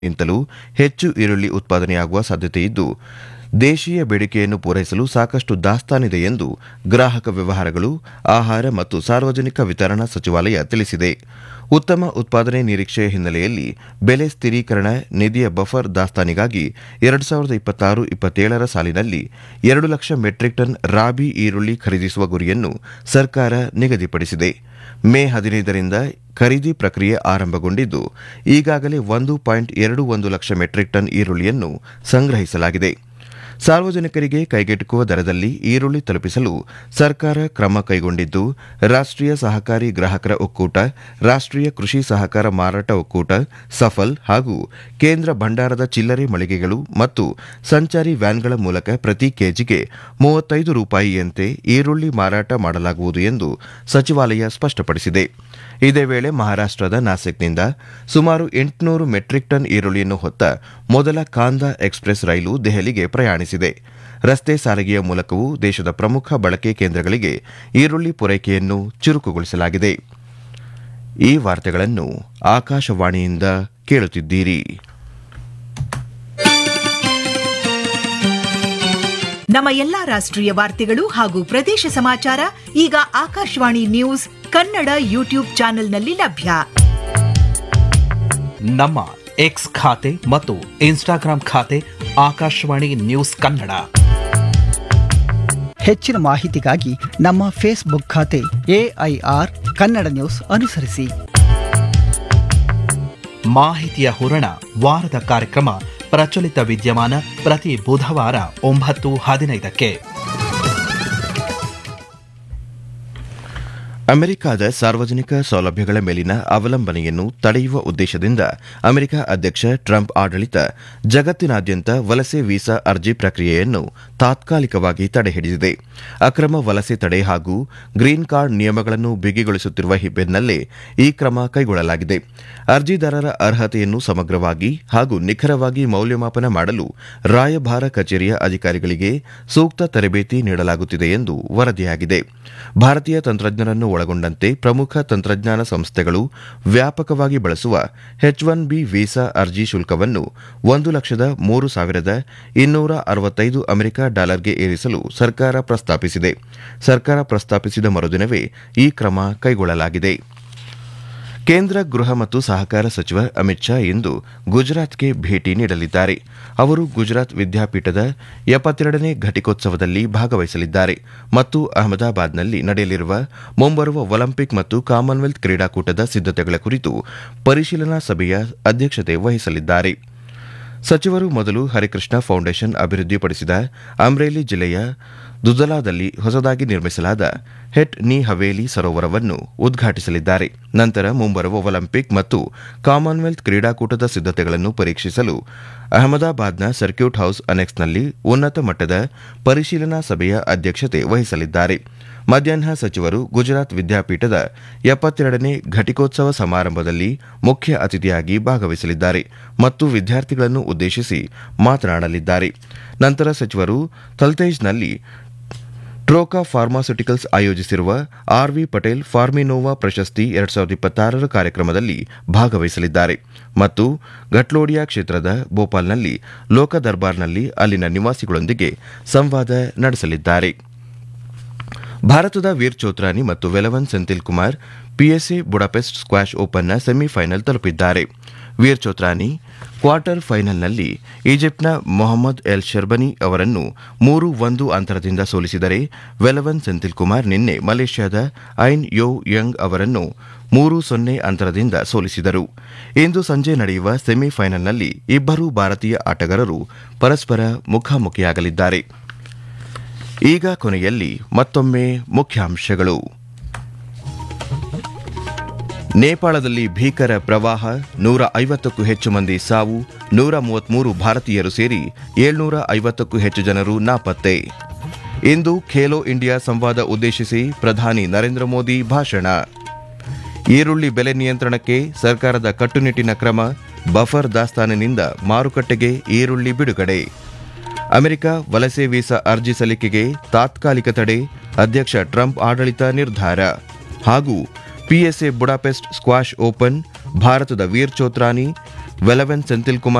ಗಿಂತಲೂ ಹೆಚ್ಚು ಈರುಳ್ಳಿ ಉತ್ಪಾದನೆಯಾಗುವ ಸಾಧ್ಯತೆಯಿದ್ದು ದೇಶೀಯ ಬೇಡಿಕೆಯನ್ನು ಪೂರೈಸಲು ಸಾಕಷ್ಟು ದಾಸ್ತಾನಿದೆ ಎಂದು ಗ್ರಾಹಕ ವ್ಯವಹಾರಗಳು ಆಹಾರ ಮತ್ತು ಸಾರ್ವಜನಿಕ ವಿತರಣಾ ಸಚಿವಾಲಯ ತಿಳಿಸಿದೆ ಉತ್ತಮ ಉತ್ಪಾದನೆ ನಿರೀಕ್ಷೆಯ ಹಿನ್ನೆಲೆಯಲ್ಲಿ ಬೆಲೆ ಸ್ಥಿರೀಕರಣ ನಿಧಿಯ ಬಫರ್ ದಾಸ್ತಾನಿಗಾಗಿ ಎರಡು ಸಾವಿರದ ಇಪ್ಪತ್ತಾರು ಇಪ್ಪತ್ತೇಳರ ಸಾಲಿನಲ್ಲಿ ಎರಡು ಲಕ್ಷ ಮೆಟ್ರಿಕ್ ಟನ್ ರಾಬಿ ಈರುಳ್ಳಿ ಖರೀದಿಸುವ ಗುರಿಯನ್ನು ಸರ್ಕಾರ ನಿಗದಿಪಡಿಸಿದೆ ಮೇ ಹದಿನೈದರಿಂದ ಖರೀದಿ ಪ್ರಕ್ರಿಯೆ ಆರಂಭಗೊಂಡಿದ್ದು ಈಗಾಗಲೇ ಒಂದು ಪಾಯಿಂಟ್ ಎರಡು ಒಂದು ಲಕ್ಷ ಮೆಟ್ರಿಕ್ ಟನ್ ಈರುಳ್ಳಿಯನ್ನು ಸಂಗ್ರಹಿಸಲಾಗಿದೆ ಸಾರ್ವಜನಿಕರಿಗೆ ಕೈಗೆಟುಕುವ ದರದಲ್ಲಿ ಈರುಳ್ಳಿ ತಲುಪಿಸಲು ಸರ್ಕಾರ ಕ್ರಮ ಕೈಗೊಂಡಿದ್ದು ರಾಷ್ಟ್ರೀಯ ಸಹಕಾರಿ ಗ್ರಾಹಕರ ಒಕ್ಕೂಟ ರಾಷ್ಟ್ರೀಯ ಕೃಷಿ ಸಹಕಾರ ಮಾರಾಟ ಒಕ್ಕೂಟ ಸಫಲ್ ಹಾಗೂ ಕೇಂದ್ರ ಭಂಡಾರದ ಚಿಲ್ಲರೆ ಮಳಿಗೆಗಳು ಮತ್ತು ಸಂಚಾರಿ ವ್ಯಾನ್ಗಳ ಮೂಲಕ ಪ್ರತಿ ಕೆಜಿಗೆ ಮೂವತ್ತೈದು ರೂಪಾಯಿಯಂತೆ ಈರುಳ್ಳಿ ಮಾರಾಟ ಮಾಡಲಾಗುವುದು ಎಂದು ಸಚಿವಾಲಯ ಸ್ಪಷ್ಟಪಡಿಸಿದೆ ಇದೇ ವೇಳೆ ಮಹಾರಾಷ್ಟದ ನಾಸಿಕ್ನಿಂದ ಸುಮಾರು ಎಂಟುನೂರು ಮೆಟ್ರಿಕ್ ಟನ್ ಈರುಳ್ಳಿಯನ್ನು ಹೊತ್ತ ಮೊದಲ ಕಾಂದಾ ಎಕ್ಸ್ಪ್ರೆಸ್ ರೈಲು ದೆಹಲಿಗೆ ಪ್ರಯಾಣಿಸಿದೆ ರಸ್ತೆ ಸಾರಿಗೆಯ ಮೂಲಕವೂ ದೇಶದ ಪ್ರಮುಖ ಬಳಕೆ ಕೇಂದ್ರಗಳಿಗೆ ಈರುಳ್ಳಿ ಪೂರೈಕೆಯನ್ನು ಚುರುಕುಗೊಳಿಸಲಾಗಿದೆ ಈ ವಾರ್ತೆಗಳನ್ನು ಆಕಾಶವಾಣಿಯಿಂದ ಕೇಳುತ್ತಿದ್ದೀರಿ ನಮ್ಮ ಎಲ್ಲಾ ರಾಷ್ಟ್ರೀಯ ವಾರ್ತೆಗಳು ಹಾಗೂ ಪ್ರದೇಶ ಸಮಾಚಾರ ಈಗ ಆಕಾಶವಾಣಿ ನ್ಯೂಸ್ ಕನ್ನಡ ಯೂಟ್ಯೂಬ್ ಚಾನೆಲ್ನಲ್ಲಿ ಲಭ್ಯ ನಮ್ಮ ಎಕ್ಸ್ ಖಾತೆ ಮತ್ತು ಇನ್ಸ್ಟಾಗ್ರಾಂ ಖಾತೆ ಆಕಾಶವಾಣಿ ನ್ಯೂಸ್ ಕನ್ನಡ ಹೆಚ್ಚಿನ ಮಾಹಿತಿಗಾಗಿ ನಮ್ಮ ಫೇಸ್ಬುಕ್ ಖಾತೆ ಎಐಆರ್ ಕನ್ನಡ ನ್ಯೂಸ್ ಅನುಸರಿಸಿ ಮಾಹಿತಿಯ ಹೂರಣ ವಾರದ ಕಾರ್ಯಕ್ರಮ ಪ್ರಚಲಿತ ವಿದ್ಯಮಾನ ಪ್ರತಿ ಬುಧವಾರ ಒಂಬತ್ತು ಹದಿನೈದಕ್ಕೆ ಅಮೆರಿಕದ ಸಾರ್ವಜನಿಕ ಸೌಲಭ್ಯಗಳ ಮೇಲಿನ ಅವಲಂಬನೆಯನ್ನು ತಡೆಯುವ ಉದ್ದೇಶದಿಂದ ಅಮೆರಿಕ ಅಧ್ಯಕ್ಷ ಟ್ರಂಪ್ ಆಡಳಿತ ಜಗತ್ತಿನಾದ್ಯಂತ ವಲಸೆ ವೀಸಾ ಅರ್ಜಿ ಪ್ರಕ್ರಿಯೆಯನ್ನು ತಾತ್ಕಾಲಿಕವಾಗಿ ತಡೆಹಿಡಿದಿದೆ ಅಕ್ರಮ ವಲಸೆ ತಡೆ ಹಾಗೂ ಗ್ರೀನ್ ಕಾರ್ಡ್ ನಿಯಮಗಳನ್ನು ಬಿಗಿಗೊಳಿಸುತ್ತಿರುವ ಬೆನ್ನಲ್ಲೇ ಈ ಕ್ರಮ ಕೈಗೊಳ್ಳಲಾಗಿದೆ ಅರ್ಜಿದಾರರ ಅರ್ಹತೆಯನ್ನು ಸಮಗ್ರವಾಗಿ ಹಾಗೂ ನಿಖರವಾಗಿ ಮೌಲ್ಯಮಾಪನ ಮಾಡಲು ರಾಯಭಾರ ಕಚೇರಿಯ ಅಧಿಕಾರಿಗಳಿಗೆ ಸೂಕ್ತ ತರಬೇತಿ ನೀಡಲಾಗುತ್ತಿದೆ ಎಂದು ವರದಿಯಾಗಿದೆ ಭಾರತೀಯ ತಂತ್ರಜ್ಞರನ್ನು ಒಳಗೊಂಡಂತೆ ಪ್ರಮುಖ ತಂತ್ರಜ್ಞಾನ ಸಂಸ್ಥೆಗಳು ವ್ಯಾಪಕವಾಗಿ ಬಳಸುವ ಎಚ್ ಒನ್ ಬಿ ವೀಸಾ ಅರ್ಜಿ ಶುಲ್ಕವನ್ನು ಒಂದು ಲಕ್ಷದ ಮೂರು ಸಾವಿರದ ಇನ್ನೂರ ಅರವತ್ತೈದು ಅಮೆರಿಕ ಡಾಲರ್ಗೆ ಏರಿಸಲು ಸರ್ಕಾರ ಪ್ರಸ್ತಾಪಿಸಿದೆ ಸರ್ಕಾರ ಪ್ರಸ್ತಾಪಿಸಿದ ಮರುದಿನವೇ ಈ ಕ್ರಮ ಕೈಗೊಳ್ಳಲಾಗಿದೆ ಕೇಂದ್ರ ಗೃಹ ಮತ್ತು ಸಹಕಾರ ಸಚಿವ ಅಮಿತ್ ಶಾ ಇಂದು ಗುಜರಾತ್ಗೆ ಭೇಟಿ ನೀಡಲಿದ್ದಾರೆ ಅವರು ಗುಜರಾತ್ ವಿದ್ಯಾಪೀಠದ ಎಪ್ಪತ್ತೆರಡನೇ ಘಟಿಕೋತ್ಸವದಲ್ಲಿ ಭಾಗವಹಿಸಲಿದ್ದಾರೆ ಮತ್ತು ಅಹಮದಾಬಾದ್ನಲ್ಲಿ ನಡೆಯಲಿರುವ ಮುಂಬರುವ ಒಲಿಂಪಿಕ್ ಮತ್ತು ಕಾಮನ್ವೆಲ್ತ್ ಕ್ರೀಡಾಕೂಟದ ಸಿದ್ದತೆಗಳ ಕುರಿತು ಪರಿಶೀಲನಾ ಸಭೆಯ ಅಧ್ಯಕ್ಷತೆ ವಹಿಸಲಿದ್ದಾರೆ ಸಚಿವರು ಮೊದಲು ಹರಿಕೃಷ್ಣ ಫೌಂಡೇಶನ್ ಅಭಿವೃದ್ಧಿಪಡಿಸಿದ ಅಮ್ರೇಲಿ ಜಿಲ್ಲೆಯ ದುದಲಾದಲ್ಲಿ ಹೊಸದಾಗಿ ನಿರ್ಮಿಸಲಾದ ಹೆಟ್ ನಿ ಹವೇಲಿ ಸರೋವರವನ್ನು ಉದ್ಘಾಟಿಸಲಿದ್ದಾರೆ ನಂತರ ಮುಂಬರುವ ಒಲಿಂಪಿಕ್ ಮತ್ತು ಕಾಮನ್ವೆಲ್ತ್ ಕ್ರೀಡಾಕೂಟದ ಸಿದ್ದತೆಗಳನ್ನು ಪರೀಕ್ಷಿಸಲು ಅಹಮದಾಬಾದ್ನ ಸರ್ಕ್ಯೂಟ್ ಹೌಸ್ ಅನೆಕ್ಸ್ನಲ್ಲಿ ಉನ್ನತ ಮಟ್ಟದ ಪರಿಶೀಲನಾ ಸಭೆಯ ಅಧ್ಯಕ್ಷತೆ ವಹಿಸಲಿದ್ದಾರೆ ಮಧ್ಯಾಹ್ನ ಸಚಿವರು ಗುಜರಾತ್ ವಿದ್ಯಾಪೀಠದ ಎಪ್ಪತ್ತೆರಡನೇ ಘಟಿಕೋತ್ಸವ ಸಮಾರಂಭದಲ್ಲಿ ಮುಖ್ಯ ಅತಿಥಿಯಾಗಿ ಭಾಗವಹಿಸಲಿದ್ದಾರೆ ಮತ್ತು ವಿದ್ಯಾರ್ಥಿಗಳನ್ನು ಉದ್ದೇಶಿಸಿ ಮಾತನಾಡಲಿದ್ದಾರೆ ನಂತರ ಸಚಿವರು ಥಲ್ತೇಜ್ನಲ್ಲಿ ಟ್ರೋಕಾ ಫಾರ್ಮಾಸ್ಯುಟಿಕಲ್ಸ್ ಆಯೋಜಿಸಿರುವ ಆರ್ವಿ ಪಟೇಲ್ ಫಾರ್ಮಿನೋವಾ ಪ್ರಶಸ್ತಿ ಎರಡ್ ಸಾವಿರದ ಇಪ್ಪತ್ತಾರರ ಕಾರ್ಯಕ್ರಮದಲ್ಲಿ ಭಾಗವಹಿಸಲಿದ್ದಾರೆ ಮತ್ತು ಘಟ್ಲೋಡಿಯಾ ಕ್ಷೇತ್ರದ ಭೋಪಾಲ್ನಲ್ಲಿ ಲೋಕ ದರ್ಬಾರ್ನಲ್ಲಿ ಅಲ್ಲಿನ ನಿವಾಸಿಗಳೊಂದಿಗೆ ಸಂವಾದ ನಡೆಸಲಿದ್ದಾರೆ ಭಾರತದ ವೀರ್ ಚೋತ್ರಾನಿ ಮತ್ತು Velavan Senthil Kumar PSA Budapest squash ಓಪನ್ನ ಸೆಮಿಫೈನಲ್ ತಲುಪಿದ್ದಾರೆ ವೀರ್ ಚೋತ್ರಾನಿ ಕ್ವಾರ್ಟರ್ ಫೈನಲ್ನಲ್ಲಿ ಈಜಿಪ್ಟ್ನ ಮೊಹಮ್ಮದ್ ಎಲ್ ಶರ್ಬನಿ ಅವರನ್ನು ಮೂರು ಒಂದು ಅಂತರದಿಂದ ಸೋಲಿಸಿದರೆ ವೆಲವನ್ ಸೆಂಥಿಲ್ ಕುಮಾರ್ ನಿನ್ನೆ ಮಲೇಷ್ಯಾದ ಐನ್ ಯೋ ಯಂಗ್ ಅವರನ್ನು ಮೂರು ಸೊನ್ನೆ ಅಂತರದಿಂದ ಸೋಲಿಸಿದರು ಇಂದು ಸಂಜೆ ನಡೆಯುವ ಸೆಮಿಫೈನಲ್ನಲ್ಲಿ ಇಬ್ಬರು ಭಾರತೀಯ ಆಟಗಾರರು ಪರಸ್ಪರ ಮುಖಾಮುಖಿಯಾಗಲಿದ್ದಾರೆ ಈಗ ಕೊನೆಯಲ್ಲಿ ಮತ್ತೊಮ್ಮೆ ಮುಖ್ಯಾಂಶಗಳು ನೇಪಾಳದಲ್ಲಿ ಭೀಕರ ಪ್ರವಾಹ ನೂರ ಐವತ್ತಕ್ಕೂ ಹೆಚ್ಚು ಮಂದಿ ಸಾವು ನೂರ ಮೂವತ್ಮೂರು ಭಾರತೀಯರು ಸೇರಿ ಏಳ್ನೂರ ಐವತ್ತಕ್ಕೂ ಹೆಚ್ಚು ಜನರು ನಾಪತ್ತೆ ಇಂದು ಖೇಲೋ ಇಂಡಿಯಾ ಸಂವಾದ ಉದ್ದೇಶಿಸಿ ಪ್ರಧಾನಿ ನರೇಂದ್ರ ಮೋದಿ ಭಾಷಣ ಈರುಳ್ಳಿ ಬೆಲೆ ನಿಯಂತ್ರಣಕ್ಕೆ ಸರ್ಕಾರದ ಕಟ್ಟುನಿಟ್ಟಿನ ಕ್ರಮ ಬಫರ್ ದಾಸ್ತಾನಿನಿಂದ ಮಾರುಕಟ್ಟೆಗೆ ಈರುಳ್ಳಿ ಬಿಡುಗಡೆ ಅಮೆರಿಕ ವಲಸೆ ವೀಸಾ ಅರ್ಜಿ ಸಲ್ಲಿಕೆಗೆ ತಾತ್ಕಾಲಿಕ ತಡೆ ಅಧ್ಯಕ್ಷ ಟ್ರಂಪ್ ಆಡಳಿತ ನಿರ್ಧಾರ ಹಾಗೂ ಪಿಎಸ್ಎ ಬುಡಾಪೆಸ್ಟ್ ಸ್ಕ್ವಾಷ್ ಓಪನ್ ಭಾರತದ ವೀರ್ ಚೋತ್ರಾನಿ ವೆಲವೆನ್ ಸೆಂಥಿಲ್ ಕುಮಾರ್